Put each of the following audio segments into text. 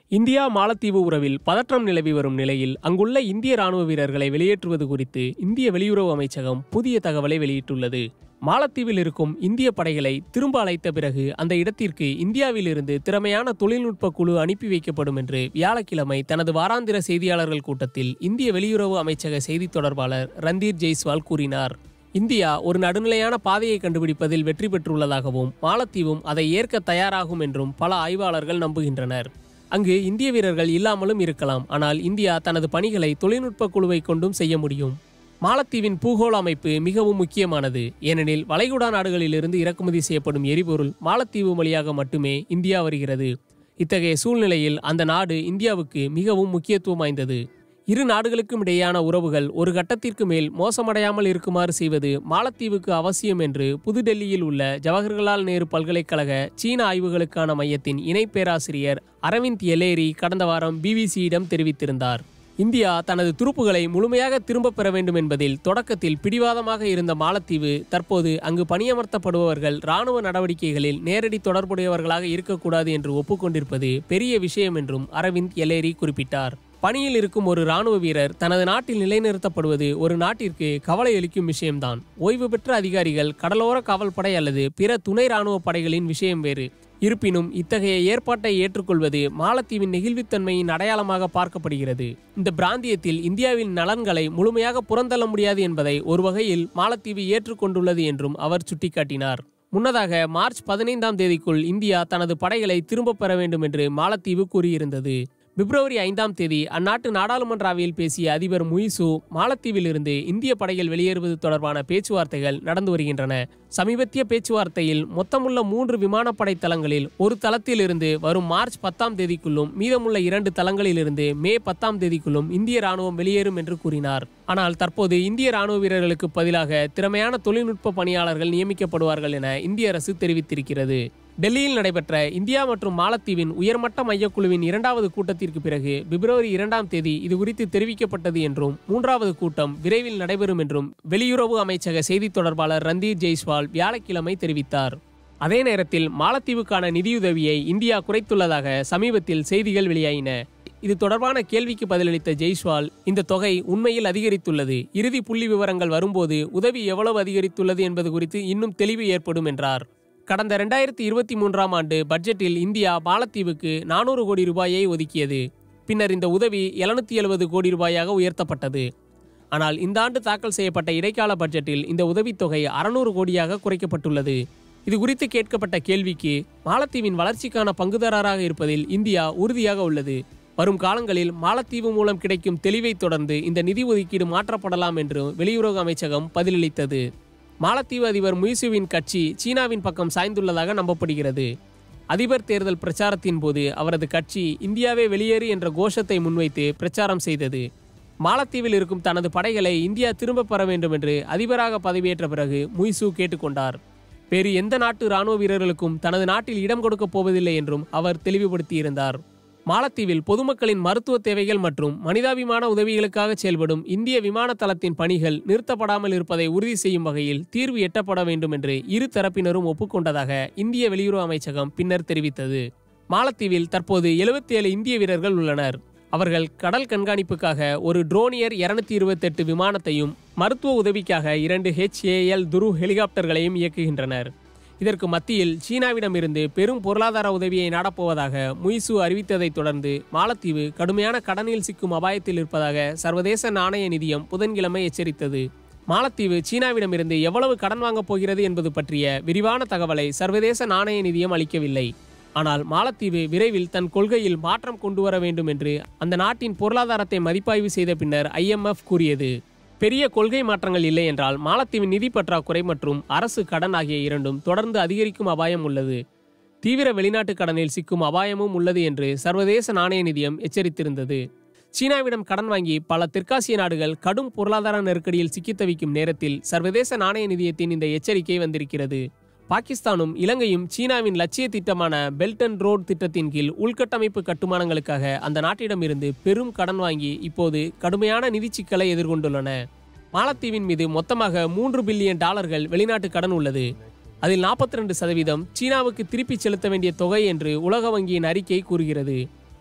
India மாலத்தீவு உறவில் பதற்றம் நிலவி வரும் நிலையில் அங்குள்ள இந்திய ராணுவ வீரர்களை வெளியேற்றுவது குறித்து இந்திய வெளியுறவு அமைச்சகம் புதிய தகவலை வெளியிட்டுள்ளது மாலத்தீவில் இருக்கும் இந்திய படைகளை திரும்ப அழைத்த பிறகு அந்த இடத்திற்கு இந்தியாவிலிருந்து திறமையான தொழில்நுட்ப குழு அனுப்பி வைக்கப்படும் என்று வியாழக்கிழமை தனது வாராந்திர செய்தியாளர்கள் கூட்டத்தில் இந்திய வெளியுறவு அமைச்சக செய்தித் தொடர்பாளர் ரந்தீர் ஜெய்ஸ்வால் கூறினார் இந்தியா ஒரு நடுநிலையான பாதையை கண்டுபிடிப்பதில் வெற்றி பெற்றுள்ளதாகவும் மாலத்தீவும் அதை ஏற்க தயாராகும் என்றும் பல ஆய்வாளர்கள் நம்புகின்றனர் அங்கு இந்திய வீரர்கள் இல்லாமலும் இருக்கலாம் ஆனால் இந்தியா தனது பணிகளை தொழில்நுட்ப குழுவை கொண்டும் செய்ய முடியும் மாலத்தீவின் பூகோள அமைப்பு மிகவும் முக்கியமானது ஏனெனில் வளைகுடா நாடுகளிலிருந்து இறக்குமதி செய்யப்படும் எரிபொருள் மாலத்தீவு வழியாக மட்டுமே இந்தியா வருகிறது இத்தகைய சூழ்நிலையில் அந்த நாடு இந்தியாவுக்கு மிகவும் முக்கியத்துவம் வாய்ந்தது இரு நாடுகளுக்கும் இடையேயான உறவுகள் ஒரு கட்டத்திற்கு மேல் மோசமடையாமல் இருக்குமாறு செய்வது மாலத்தீவுக்கு அவசியம் என்று புதுடெல்லியில் உள்ள ஜவஹர்லால் நேரு பல்கலைக்கழக சீன ஆய்வுகளுக்கான மையத்தின் இணை பேராசிரியர் அரவிந்த் எலேரி கடந்த வாரம் பிபிசியிடம் தெரிவித்திருந்தார் இந்தியா தனது துருப்புகளை முழுமையாக திரும்பப் பெற வேண்டும் என்பதில் தொடக்கத்தில் பிடிவாதமாக இருந்த மாலத்தீவு தற்போது அங்கு பணியமர்த்தப்படுபவர்கள் ராணுவ நடவடிக்கைகளில் நேரடி தொடர்புடையவர்களாக இருக்கக்கூடாது என்று ஒப்புக்கொண்டிருப்பது பெரிய விஷயம் என்றும் அரவிந்த் எலேரி குறிப்பிட்டார் பணியில் இருக்கும் ஒரு ராணுவ வீரர் தனது நாட்டில் நிலைநிறுத்தப்படுவது ஒரு நாட்டிற்கு கவலை அளிக்கும் விஷயம்தான் ஓய்வு பெற்ற அதிகாரிகள் கடலோர காவல்படை அல்லது பிற துணை ராணுவ படைகளின் விஷயம் வேறு இருப்பினும் இத்தகைய ஏற்பாட்டை ஏற்றுக்கொள்வது மாலத்தீவின் நெகிழ்வுத்தன்மையின் அடையாளமாக பார்க்கப்படுகிறது இந்த பிராந்தியத்தில் இந்தியாவின் நலன்களை முழுமையாக புறந்தள்ள முடியாது என்பதை ஒரு வகையில் மாலத்தீவு ஏற்றுக்கொண்டுள்ளது என்றும் அவர் சுட்டிக்காட்டினார் முன்னதாக மார்ச் பதினைந்தாம் தேதிக்குள் இந்தியா தனது படைகளை திரும்பப் பெற வேண்டும் என்று மாலத்தீவு கூறியிருந்தது பிப்ரவரி ஐந்தாம் தேதி அந்நாட்டு நாடாளுமன்ற அவையில் பேசிய அதிபர் முயிசு மாலத்தீவிலிருந்து இந்திய படைகள் வெளியேறுவது தொடர்பான பேச்சுவார்த்தைகள் நடந்து வருகின்றன சமீபத்திய பேச்சுவார்த்தையில் மொத்தமுள்ள மூன்று விமானப்படை தளங்களில் ஒரு தளத்திலிருந்து வரும் மார்ச் பத்தாம் தேதிக்குள்ளும் மீதமுள்ள இரண்டு தளங்களிலிருந்து மே பத்தாம் தேதிக்குள்ளும் இந்திய ராணுவம் வெளியேறும் என்று கூறினார் ஆனால் தற்போது இந்திய ராணுவ வீரர்களுக்கு பதிலாக திறமையான தொழில்நுட்ப பணியாளர்கள் நியமிக்கப்படுவார்கள் என இந்திய அரசு தெரிவித்திருக்கிறது டெல்லியில் நடைபெற்ற இந்தியா மற்றும் மாலத்தீவின் உயர்மட்ட மையக்குழுவின் இரண்டாவது கூட்டத்திற்கு பிறகு பிப்ரவரி இரண்டாம் தேதி இதுகுறித்து தெரிவிக்கப்பட்டது என்றும் மூன்றாவது கூட்டம் விரைவில் நடைபெறும் என்றும் வெளியுறவு அமைச்சக செய்தித் தொடர்பாளர் ரந்தீர் ஜெய்ஸ்வால் வியாழக்கிழமை தெரிவித்தார் அதே நேரத்தில் மாலத்தீவுக்கான நிதியுதவியை இந்தியா குறைத்துள்ளதாக சமீபத்தில் செய்திகள் வெளியாயின இது தொடர்பான கேள்விக்கு பதிலளித்த ஜெய்ஸ்வால் இந்த தொகை உண்மையில் அதிகரித்துள்ளது இறுதி புள்ளி விவரங்கள் வரும்போது உதவி எவ்வளவு அதிகரித்துள்ளது என்பது குறித்து இன்னும் தெளிவு ஏற்படும் என்றார் கடந்த ரெண்டாயிரத்தி இருபத்தி மூன்றாம் ஆண்டு பட்ஜெட்டில் இந்தியா மாலத்தீவுக்கு நானூறு கோடி ரூபாயை ஒதுக்கியது பின்னர் இந்த உதவி எழுநூத்தி எழுபது கோடி ரூபாயாக உயர்த்தப்பட்டது ஆனால் இந்த ஆண்டு தாக்கல் செய்யப்பட்ட இடைக்கால பட்ஜெட்டில் இந்த உதவித்தொகை அறுநூறு கோடியாக குறைக்கப்பட்டுள்ளது இது குறித்து கேட்கப்பட்ட கேள்விக்கு மாலத்தீவின் வளர்ச்சிக்கான பங்குதாரராக இருப்பதில் இந்தியா உறுதியாக உள்ளது வரும் காலங்களில் மாலத்தீவு மூலம் கிடைக்கும் தெளிவை தொடர்ந்து இந்த நிதி ஒதுக்கீடு மாற்றப்படலாம் என்று வெளியுறவு அமைச்சகம் பதிலளித்தது மாலத்தீவு அதிபர் முயிசுவின் கட்சி சீனாவின் பக்கம் சாய்ந்துள்ளதாக நம்பப்படுகிறது அதிபர் தேர்தல் பிரச்சாரத்தின் போது அவரது கட்சி இந்தியாவே வெளியேறு என்ற கோஷத்தை முன்வைத்து பிரச்சாரம் செய்தது மாலத்தீவில் இருக்கும் தனது படைகளை இந்தியா திரும்பப் பெற வேண்டும் என்று அதிபராக பதவியேற்ற பிறகு முய்சு கேட்டுக்கொண்டார் வேறு எந்த நாட்டு ராணுவ வீரர்களுக்கும் தனது நாட்டில் இடம் கொடுக்கப் போவதில்லை என்றும் அவர் தெளிவுபடுத்தியிருந்தார் மாலத்தீவில் பொதுமக்களின் மருத்துவ தேவைகள் மற்றும் மனிதாபிமான உதவிகளுக்காக செயல்படும் இந்திய விமான தளத்தின் பணிகள் நிறுத்தப்படாமல் இருப்பதை உறுதி செய்யும் வகையில் தீர்வு எட்டப்பட வேண்டும் என்று இரு தரப்பினரும் ஒப்புக்கொண்டதாக இந்திய வெளியுறவு அமைச்சகம் பின்னர் தெரிவித்தது மாலத்தீவில் தற்போது எழுபத்தி ஏழு இந்திய வீரர்கள் உள்ளனர் அவர்கள் கடல் கண்காணிப்புக்காக ஒரு ட்ரோனியர் இருநூத்தி இருபத்தெட்டு விமானத்தையும் மருத்துவ உதவிக்காக இரண்டு ஹெச்ஏஎல் துரு ஹெலிகாப்டர்களையும் இயக்குகின்றனர் இதற்கு மத்தியில் சீனாவிடமிருந்து பெரும் பொருளாதார உதவியை நாடப்போவதாக முய்சு அறிவித்ததைத் தொடர்ந்து மாலத்தீவு கடுமையான கடனில் சிக்கும் அபாயத்தில் இருப்பதாக சர்வதேச நாணய நிதியம் புதன்கிழமை எச்சரித்தது மாலத்தீவு சீனாவிடமிருந்து எவ்வளவு கடன் வாங்கப் போகிறது என்பது பற்றிய விரிவான தகவலை சர்வதேச நாணய நிதியம் அளிக்கவில்லை ஆனால் மாலத்தீவு விரைவில் தன் கொள்கையில் மாற்றம் கொண்டு வர வேண்டும் என்று அந்த நாட்டின் பொருளாதாரத்தை மதிப்பாய்வு செய்த பின்னர் ஐஎம்எஃப் கூறியது பெரிய கொள்கை மாற்றங்கள் இல்லை என்றால் மாலத்தீவின் நிதி பற்றாக்குறை மற்றும் அரசு கடன் ஆகிய இரண்டும் தொடர்ந்து அதிகரிக்கும் அபாயம் உள்ளது தீவிர வெளிநாட்டு கடனில் சிக்கும் அபாயமும் உள்ளது என்று சர்வதேச நாணய நிதியம் எச்சரித்திருந்தது சீனாவிடம் கடன் வாங்கி பல தெற்காசிய நாடுகள் கடும் பொருளாதார நெருக்கடியில் சிக்கித் தவிக்கும் நேரத்தில் சர்வதேச நாணய நிதியத்தின் இந்த எச்சரிக்கை வந்திருக்கிறது பாகிஸ்தானும் இலங்கையும் சீனாவின் லட்சிய திட்டமான பெல்ட் அண்ட் ரோட் திட்டத்தின் கீழ் உள்கட்டமைப்பு கட்டுமானங்களுக்காக அந்த நாட்டிடமிருந்து பெரும் கடன் வாங்கி இப்போது கடுமையான நிதி சிக்கலை எதிர்கொண்டுள்ளன மாலத்தீவின் மீது மொத்தமாக மூன்று பில்லியன் டாலர்கள் வெளிநாட்டு கடன் உள்ளது அதில் நாற்பத்தி ரெண்டு சதவீதம் சீனாவுக்கு திருப்பிச் செலுத்த வேண்டிய தொகை என்று உலக வங்கியின் அறிக்கை கூறுகிறது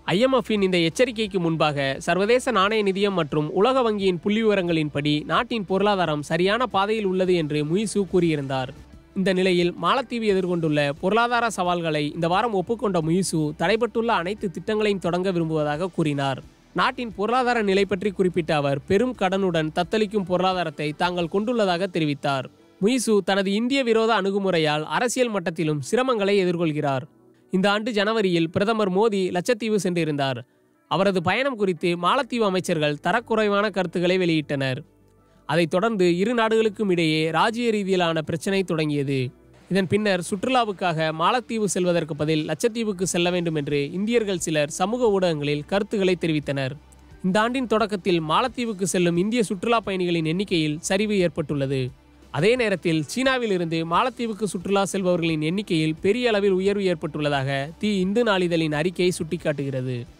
ஐஎம்எஃப்பின் இந்த எச்சரிக்கைக்கு முன்பாக சர்வதேச நாணய நிதியம் மற்றும் உலக வங்கியின் புள்ளிவிவரங்களின்படி நாட்டின் பொருளாதாரம் சரியான பாதையில் உள்ளது என்று முயிசு கூறியிருந்தார் இந்த நிலையில் மாலத்தீவு எதிர்கொண்டுள்ள பொருளாதார சவால்களை இந்த வாரம் ஒப்புக்கொண்ட முயிசு தடைபட்டுள்ள அனைத்து திட்டங்களையும் தொடங்க விரும்புவதாக கூறினார் நாட்டின் பொருளாதார நிலை பற்றி குறிப்பிட்ட அவர் பெரும் கடனுடன் தத்தளிக்கும் பொருளாதாரத்தை தாங்கள் கொண்டுள்ளதாக தெரிவித்தார் முயிசு தனது இந்திய விரோத அணுகுமுறையால் அரசியல் மட்டத்திலும் சிரமங்களை எதிர்கொள்கிறார் இந்த ஆண்டு ஜனவரியில் பிரதமர் மோடி லட்சத்தீவு சென்றிருந்தார் அவரது பயணம் குறித்து மாலத்தீவு அமைச்சர்கள் தரக்குறைவான கருத்துக்களை வெளியிட்டனர் அதைத் தொடர்ந்து இரு நாடுகளுக்கும் இடையே ராஜ்ய ரீதியிலான பிரச்சினை தொடங்கியது இதன் பின்னர் சுற்றுலாவுக்காக மாலத்தீவு செல்வதற்கு பதில் லட்சத்தீவுக்கு செல்ல வேண்டும் என்று இந்தியர்கள் சிலர் சமூக ஊடகங்களில் கருத்துக்களை தெரிவித்தனர் இந்த ஆண்டின் தொடக்கத்தில் மாலத்தீவுக்கு செல்லும் இந்திய சுற்றுலா பயணிகளின் எண்ணிக்கையில் சரிவு ஏற்பட்டுள்ளது அதே நேரத்தில் சீனாவில் இருந்து மாலத்தீவுக்கு சுற்றுலா செல்பவர்களின் எண்ணிக்கையில் பெரிய அளவில் உயர்வு ஏற்பட்டுள்ளதாக தி இந்து நாளிதழின் அறிக்கை சுட்டிக்காட்டுகிறது